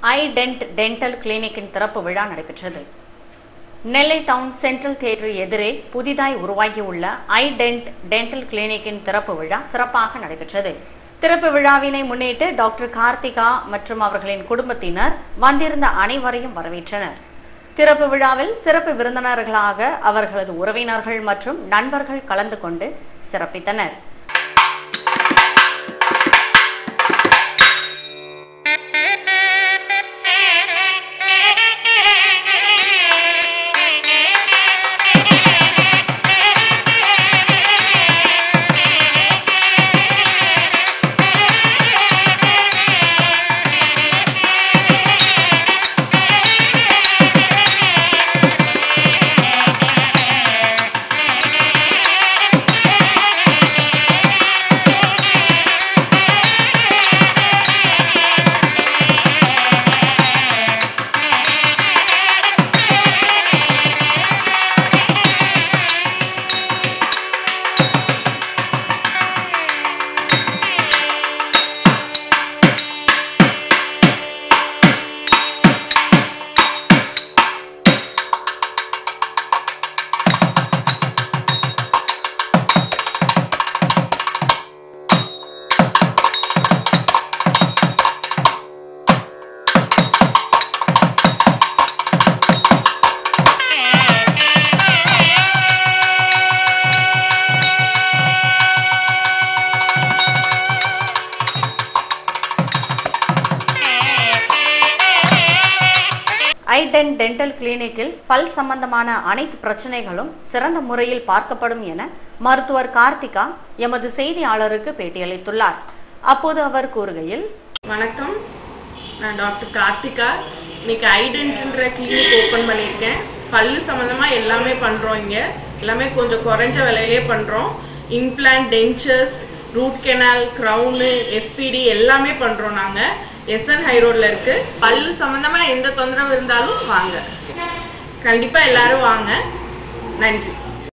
ஐ tent dental கிளினிக்கின் திறப்பு விழா நடைபெற்றது நெல்லை டவுன் சென்ட்ரல் தியேட்டர் எதிரே புதிதாய் உருவாகியுள்ள ஐ டென்ட் டென்டல் கிளினிக்கின் திறப்பு விழா சிறப்பாக நடைபெற்றது திறப்பு விழாவினை முன்னிட்டு டாக்டர் கார்த்திகா மற்றும் அவர்களின் குடும்பத்தினர் வந்திருந்த அனைவரையும் வரவேற்றனர் திறப்பு விழாவில் சிறப்பு விருந்தினர்களாக அவர்களது உறவினர்கள் மற்றும் நண்பர்கள் கலந்து கொண்டு சிறப்பித்தனர் ஐடென் டென்டல் கிளினிக்கில் பல் சம்பந்தமான அனைத்து பிரச்சனைகளும் சிறந்த முறையில் பார்க்கப்படும் என மருத்துவர் கார்த்திகா எமது செய்தியாளருக்கு பேட்டியளித்துள்ளார் அப்போது அவர் கூறுகையில் வணக்கம் நான் டாக்டர் கார்த்திகா இன்னைக்கு ஐடென்ட்ன்ற கிளினிக் ஓப்பன் பண்ணியிருக்கேன் பல்லு சம்மந்தமாக எல்லாமே பண்ணுறோம் இங்கே எல்லாமே கொஞ்சம் குறைஞ்ச விலையிலே பண்ணுறோம் implant dentures root canal crown எஃபிடி எல்லாமே பண்ணுறோம் நாங்கள் எஸ்என் ஹைரோடில் இருக்குது பல்லு சம்மந்தமாக எந்த தொந்தரவு இருந்தாலும் வாங்க கண்டிப்பாக எல்லாரும் வாங்க நன்றி